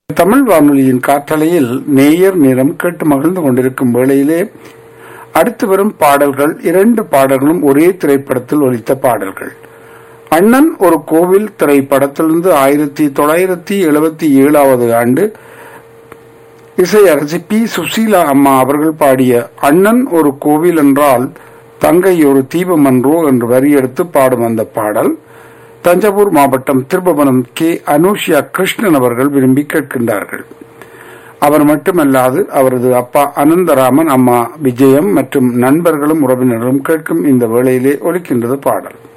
தமிழ் வானொலியின் காற்றலையில் நேயர் நிறம் கேட்டு மகிழ்ந்து கொண்டிருக்கும் வேளையிலே அடுத்து வரும் பாடல்கள் இரண்டு பாடல்களும் ஒரே திரைப்படத்தில் ஒலித்த பாடல்கள் அண்ணன் ஒரு கோவில் திரைப்படத்திலிருந்து ஆயிரத்தி தொள்ளாயிரத்தி எழுபத்தி ஏழாவது ஆண்டு இசையரசி பி சுசீலா அம்மா அவர்கள் பாடிய அண்ணன் ஒரு கோவில் என்றால் தங்கை ஒரு தீபம் அன்றோ என்று வரி எடுத்து பாடும் அந்த பாடல் தஞ்சாவூர் மாவட்டம் திருபவனம் கே அனுஷியா கிருஷ்ணன் அவர்கள் விரும்பி கேட்கின்றார்கள் அவர் மட்டுமல்லாது அவரது அப்பா அனந்தராமன் அம்மா விஜயம் மற்றும் நண்பர்களும் உறவினர்களும் கேட்கும் இந்த வேளையிலே ஒலிக்கின்றது பாடல்